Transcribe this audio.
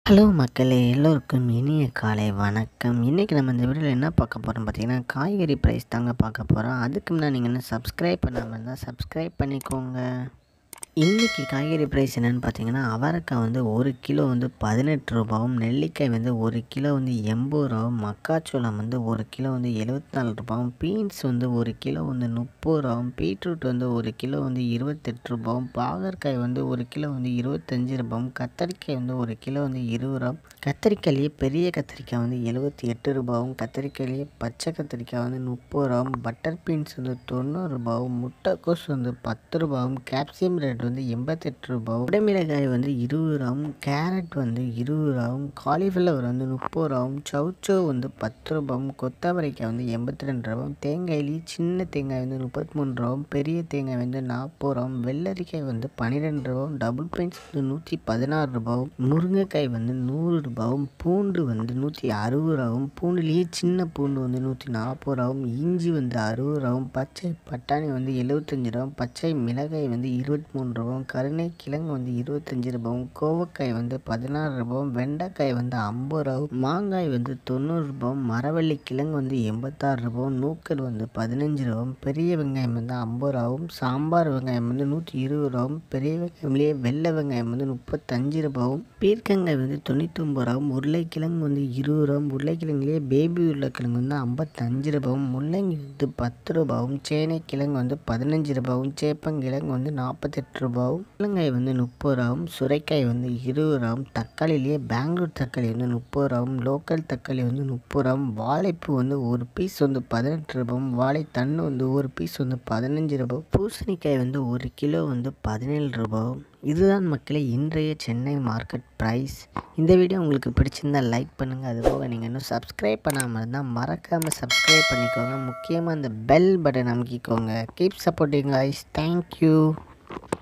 hello மக்களே எல்லோருக்கும் இனிய காலை வணக்கம் இன்றைக்கி நம்ம இந்த வீடியோவில் என்ன பார்க்க போகிறோம் பார்த்தீங்கன்னா காய்கறி ப்ரைஸ் தாங்க பார்க்க போகிறோம் அதுக்கு முன்னாடி நீங்கள் என்ன சப்ஸ்கிரைப் பண்ணாமல் இருந்தால் சப்ஸ்கிரைப் பண்ணிக்கோங்க இன்றைக்கி காய்கறி ப்ரைஸ் என்னென்னு பார்த்தீங்கன்னா அவரைக்காய் வந்து ஒரு கிலோ வந்து பதினெட்டு ரூபாவும் நெல்லிக்காய் வந்து ஒரு கிலோ வந்து எண்பது ரூபாவும் மக்காச்சோளம் வந்து ஒரு கிலோ வந்து எழுபத்தி நாலு ரூபாவும் பீன்ஸ் வந்து ஒரு கிலோ வந்து முப்பது ரூபாவும் பீட்ரூட் வந்து ஒரு கிலோ வந்து இருபத்தெட்டு ரூபாவும் பாகற்காய் வந்து ஒரு கிலோ வந்து இருபத்தஞ்சி ரூபாவும் கத்தரிக்காய் வந்து ஒரு கிலோ வந்து இருபது ரூபாவும் கத்திரிக்காயிலேயே பெரிய கத்திரிக்காய் வந்து எழுபத்தி எட்டு ரூபாவும் கத்திரிக்காயிலேயே பச்சை கத்திரிக்காய் வந்து முப்பது ரூபாவும் பட்டர் பீன்ஸ் வந்து தொண்ணூறு ரூபாவும் முட்டைக்கோஸ் வந்து பத்து ரூபாவும் கேப்சியம் ரேட் வந்து எண்பத்தெட்டு ரூபாவும் உடமிளகாய் வந்து இருபது ரூபாவும் கேரட் வந்து இருபது ரூபாவும் காலிஃப்ளவர் வந்து முப்பது ரூபாவும் சவுச்சோ வந்து பத்து ரூபாவும் கொத்தவரைக்காய் வந்து எண்பத்தி ரெண்டு ரூபாவும் தேங்காயிலேயே சின்ன தேங்காய் வந்து முப்பத்தி மூணு ரூபாவும் பெரிய தேங்காய் வந்து நாற்பது ரூபாவும் வெள்ளரிக்காய் வந்து பன்னிரெண்டு ரூபாவும் டபுள் பைன்ஸ் வந்து நூற்றி பதினாறு ரூபாவும் முருங்கைக்காய் வந்து நூறு ரூபாவும் பூண்டு வந்து நூற்றி அறுபது ரூபாவும் பூண்டுலேயே சின்ன பூண்டு வந்து நூற்றி நாற்பது ரூபாவும் இஞ்சி வந்து அறுபது ரூபாவும் பச்சை பட்டாணி வந்து எழுபத்தஞ்சி ரூபாவும் பச்சை மிளகாய் வந்து இருபத்தி மூணு ரூபாவும் கருணை கிழங்கு வந்து இருபத்தஞ்சி ரூபாவும் கோவக்காய் வந்து பதினாறு ரூபாவும் வெண்டைக்காய் வந்து ஐம்பது ரூபாவும் மாங்காய் வந்து தொண்ணூறு ரூபாவும் மரவள்ளி கிழங்கு வந்து எண்பத்தாறு ரூபாவும் நூக்கல் வந்து பதினஞ்சு ரூபாவும் பெரிய வெங்காயம் வந்து ஐம்பது ரூபாவும் சாம்பார் வெங்காயம் வந்து நூற்றி இருபது ரூபாவும் பெரிய வெங்காயம்லேயே வெள்ளை வெங்காயம் வந்து முப்பத்தஞ்சு ரூபாவும் பீர்க்கங்காய் வந்து தொண்ணூத்தொம்பது ரூபாவும் உருளைக்கிழங்கு வந்து இருபது ரூபாவும் உருளைக்கிழங்குலேயே பேபி உருளைக்கிழங்கு வந்து ஐம்பத்தஞ்சு ரூபாவும் முள்ளங்கி வந்து பத்து ரூபாவும் சேனை கிழங்கு வந்து பதினஞ்சு ரூபாவும் சேப்பங்கிழங்கு வந்து நாற்பத்தெட்டு ரூபாவும் முள்ளங்காய் வந்து முப்பது ரூபாவும் சுரைக்காய் வந்து இருபது ரூபாவும் தக்காளிலேயே பெங்களூர் தக்காளி வந்து முப்பது ரூபாவும் லோக்கல் தக்காளி வந்து முப்பது ரூபாவும் வாழைப்பூ வந்து ஒரு பீஸ் வந்து பதினெட்டு ரூபாவும் வாழைத்தண்டு வந்து ஒரு பீஸ் வந்து பதினஞ்சு ரூபாவும் பூசணிக்காய் வந்து ஒரு கிலோ வந்து பதினேழு ரூபாவும் இதுதான் மக்களே இன்றைய சென்னை மார்க்கெட் ப்ரைஸ் இந்த வீடியோ உங்களுக்கு பிடிச்சிருந்தா லைக் பண்ணுங்கள் அதுபோக நீங்கள் இன்னும் சப்ஸ்கிரைப் பண்ணாமல் இருந்தால் மறக்காமல் சப்ஸ்கிரைப் பண்ணிக்கோங்க முக்கியமாக அந்த பெல் பட்டன் அமைக்கிக்கோங்க கீப் சப்போர்ட்டிங் ஐஸ் தேங்க்யூ